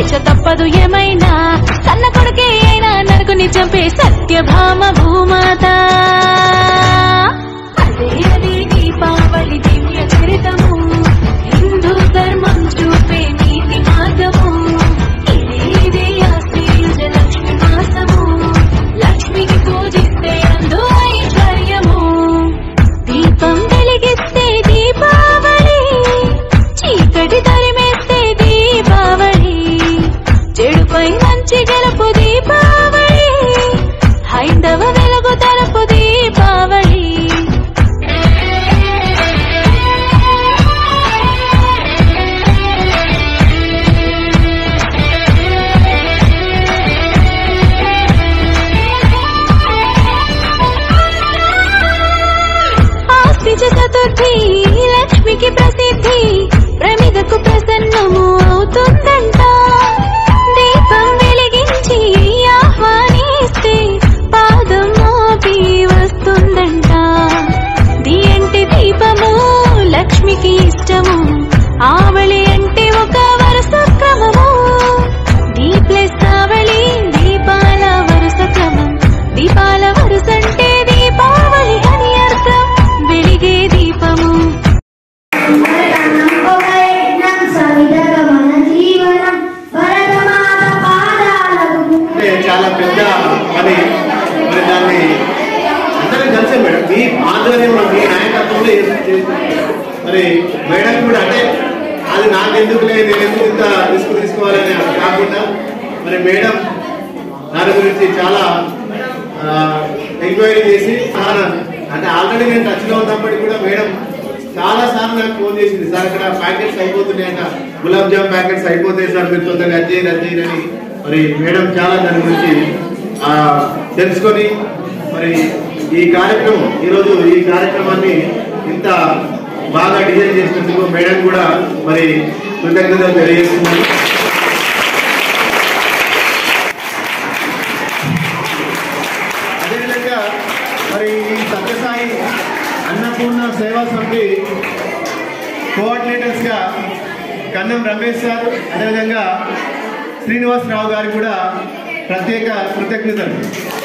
శిక్ష తప్పదు ఏమైనా కన్న కొడుకే అయినా నరుకుని చంపే సత్యభామ భూమాత అదే అది దీపావళి దివ్య చరితము హిందూ ధర్మం చూపే నీతి మార్గము ఇదే ఇదే ఆశ్రయుజ లక్ష్మి మాసము లక్ష్మికి పూజిస్తే అందు ఐశ్వర్యము దీపం వెలిగిస్తే దీపావళి చీకటి తరిమేస్తే దీపావళి చెడుపై మంచి గెలుపు దీపావళి హైందవ వెలుగు తరపు దీపావళి ఆస్తిజ చతుర్థి లక్ష్మికి ప్రసిద్ధి ప్రమిదకు ప్రసన్నము అవుతుందంట దీపం వెలిగించి ఆహ్వానిస్తే పాదం మోపి వస్తుందంట ది అంటే దీపము లక్ష్మికి ఇష్టము ఆవళి అంటే ఒక వరుస క్రమము దీ ప్లస్ ఆవళి దీపాల వరుస క్రమం దీపాల వరుసంటే దీపావళి అని అర్థం వెలిగే దీపము వరదనం ఒక యజ్ఞం సవిధగమన జీవనం వరదమాత పాదాలకు అంటే చాలా పెద్ద పని మరి దాన్ని అందరికీ కలిసే మేడం మీ ఆధ్వర్యంలో మీ నాయకత్వంలో చేసి- చేసి- మరి మేడం కూడా అంటే అది నాకెందుకు లేదు నేను ఎందుకు ఇంత రిస్క్ తీసుకోవాలని కాకుండా మరి మేడం దాని గురించి చాలా ఎంక్వైరీ చేసి చాలా అంటే ఆల్రెడీ నేను టచ్లో ఉన్నప్పటికీ కూడా మేడం చాలా సార్లు నాకు ఫోన్ చేసింది సార్ అక్కడ ప్యాకెట్స్ అయిపోతున్నాయంట గులాబ్ జామ్ ప్యాకెట్స్ అయిపోతాయి సార్ మీరు తొందరగా అది చేయండి అది చేయండి అని మరి మేడం చాలా దాని గురించి ఆ, తెలుసుకొని మరి ఈ కార్యక్రమం ఈరోజు ఈ కార్యక్రమాన్ని ఇంత బాగా డిజైన్ చేసినందుకు మేడం కూడా మరి కృతజ్ఞతలు తెలియజేస్తున్నాను అదేవిధంగా మరి ఈ సత్యసాయి అన్నపూర్ణ సేవా సమితి కోఆర్డినేటర్స్ గా కన్నం రమేష్ సార్ అదేవిధంగా శ్రీనివాసరావు గారికి కూడా ప్రత్యేక కృతజ్ఞతలు